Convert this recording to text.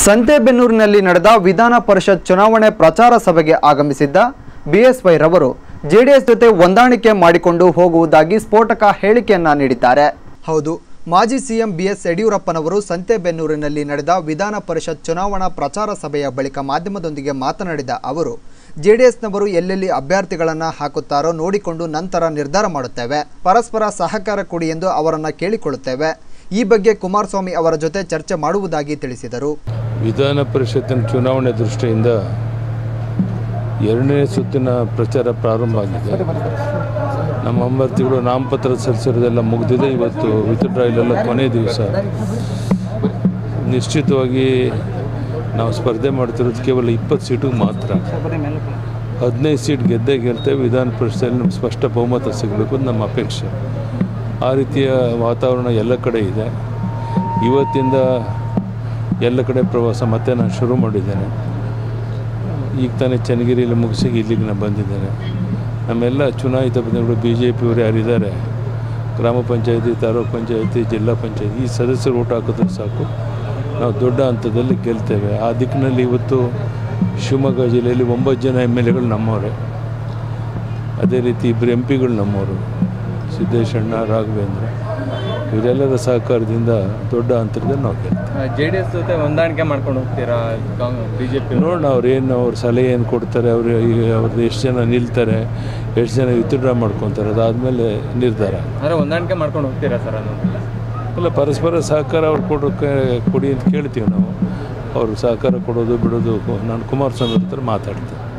ಸಂತೆಬೆನ್ನೂರಿನಲ್ಲಿ ನಡೆದ ವಿಧಾನ ಪರಿಷತ್ ಚುನಾವಣೆ ಪ್ರಚಾರ ಸಭೆಗೆ ಆಗಮಿಸಿದ್ದ ಬಿಎಸ್ವೈ ರವರು ಜೆಡಿಎಸ್ ಜೊತೆ ಹೊಂದಾಣಿಕೆ ಮಾಡಿಕೊಂಡು ಹೋಗುವುದಾಗಿ ಸ್ಫೋಟಕ ಹೇಳಿಕೆಯನ್ನ ನೀಡಿದ್ದಾರೆ ಹೌದು ಮಾಜಿ ಸಿಎಂ ಬಿಎಸ್ ಯಡಿಯೂರಪ್ಪನವರು ಸಂತೆಬೆನ್ನೂರಿನಲ್ಲಿ ನಡೆದ ವಿಧಾನ ಪರಿಷತ್ ಚುನಾವಣಾ ಪ್ರಚಾರ ಸಭೆಯ ಬಳಿಕ ಮಾಧ್ಯಮದೊಂದಿಗೆ ಮಾತನಾಡಿದ ಅವರು ಜೆಡಿಎಸ್ನವರು ಎಲ್ಲೆಲ್ಲಿ ಅಭ್ಯರ್ಥಿಗಳನ್ನು ಹಾಕುತ್ತಾರೋ ನೋಡಿಕೊಂಡು ನಂತರ ನಿರ್ಧಾರ ಮಾಡುತ್ತೇವೆ ಪರಸ್ಪರ ಸಹಕಾರ ಕೊಡಿ ಎಂದು ಅವರನ್ನು ಕೇಳಿಕೊಳ್ಳುತ್ತೇವೆ ಈ ಬಗ್ಗೆ ಕುಮಾರಸ್ವಾಮಿ ಅವರ ಜೊತೆ ಚರ್ಚೆ ಮಾಡುವುದಾಗಿ ತಿಳಿಸಿದರು ವಿಧಾನ ಪರಿಷತ್ತಿನ ಚುನಾವಣೆ ದೃಷ್ಟಿಯಿಂದ ಎರಡನೇ ಸುತ್ತಿನ ಪ್ರಚಾರ ಪ್ರಾರಂಭ ಆಗಿದೆ ನಮ್ಮ ಅಭ್ಯರ್ಥಿಗಳು ನಾಮಪತ್ರ ಸಲ್ಲಿಸಿರೋದೆಲ್ಲ ಮುಗಿದಿದೆ ಇವತ್ತು ವಿತ್ಡ್ರಾಯಲೆಲ್ಲ ಕೊನೆ ದಿವಸ ನಿಶ್ಚಿತವಾಗಿ ನಾವು ಸ್ಪರ್ಧೆ ಮಾಡ್ತಿರೋದು ಕೇವಲ ಇಪ್ಪತ್ತು ಸೀಟಿಗೆ ಮಾತ್ರ ಹದಿನೈದು ಸೀಟ್ ಗೆದ್ದೇ ಗೆಲ್ತೇವೆ ವಿಧಾನ ಪರಿಷತ್ತಲ್ಲಿ ನಮ್ಗೆ ಸ್ಪಷ್ಟ ಬಹುಮತ ಸಿಗಬೇಕು ಅಂತ ನಮ್ಮ ಅಪೇಕ್ಷೆ ಆ ರೀತಿಯ ವಾತಾವರಣ ಎಲ್ಲ ಕಡೆ ಇದೆ ಇವತ್ತಿಂದ ಎಲ್ಲ ಕಡೆ ಪ್ರವಾಸ ಮತ್ತೆ ನಾನು ಶುರು ಮಾಡಿದ್ದೇನೆ ಈಗ ತಾನೇ ಚನ್ನಗಿರಿಯಲ್ಲಿ ಮುಗಿಸಿ ಇಲ್ಲಿಗೆ ನಾನು ಬಂದಿದ್ದೇನೆ ನಮ್ಮೆಲ್ಲ ಚುನಾಯಿತ ಪ್ರತಿನಿಧಿಗಳು ಬಿ ಜೆ ಪಿಯವರು ಯಾರಿದ್ದಾರೆ ಗ್ರಾಮ ಪಂಚಾಯತಿ ತಾಲೂಕು ಪಂಚಾಯತಿ ಜಿಲ್ಲಾ ಪಂಚಾಯತಿ ಈ ಸದಸ್ಯರು ಓಟ್ ಹಾಕಿದ್ರೆ ಸಾಕು ನಾವು ದೊಡ್ಡ ಹಂತದಲ್ಲಿ ಗೆಲ್ತೇವೆ ಆ ದಿಕ್ಕಿನಲ್ಲಿ ಇವತ್ತು ಶಿವಮೊಗ್ಗ ಜಿಲ್ಲೆಯಲ್ಲಿ ಒಂಬತ್ತು ಜನ ಎಮ್ ಎಲ್ ಎಗಳು ನಮ್ಮವರೇ ಅದೇ ರೀತಿ ಇಬ್ಬರು ಎಂ ಪಿಗಳು ನಮ್ಮವರು ಸಿದ್ದೇಶಣ್ಣ ರಾಘವೇಂದ್ರ ಇವರೆಲ್ಲರ ಸಹಕಾರದಿಂದ ದೊಡ್ಡ ಅಂತರದಲ್ಲಿ ನಾವು ಗೆಲ್ತೇವೆ ಜೆ ಡಿ ಎಸ್ ಜೊತೆ ಹೊಂದಾಣಿಕೆ ಮಾಡ್ಕೊಂಡು ಹೋಗ್ತೀರಾ ಬಿ ಜೆ ಪಿ ನೋಡೋಣ ಅವ್ರು ಏನು ಅವ್ರ ಸಲಹೆ ಏನು ಕೊಡ್ತಾರೆ ಅವರು ಈಗ ಅವ್ರದ್ದು ಎಷ್ಟು ಜನ ನಿಲ್ತಾರೆ ಎಷ್ಟು ಜನ ವಿತ್ಡ್ರಾ ಮಾಡ್ಕೊತಾರೆ ಅದಾದಮೇಲೆ ನಿರ್ಧಾರ ಅಂದರೆ ಹೊಂದಾಣಿಕೆ ಮಾಡ್ಕೊಂಡು ಹೋಗ್ತೀರಾ ಸರ್ ಅನ್ನೋದು ಇಲ್ಲ ಪರಸ್ಪರ ಸಹಕಾರ ಅವ್ರು ಕೊಡೋಕೆ ಕೊಡಿ ಅಂತ ಕೇಳ್ತೀವಿ ನಾವು ಅವರು ಸಹಕಾರ ಕೊಡೋದು ಬಿಡೋದು ನಾನು ಕುಮಾರಸ್ವಾಮಿ ಹತ್ರ ಮಾತಾಡ್ತೀನಿ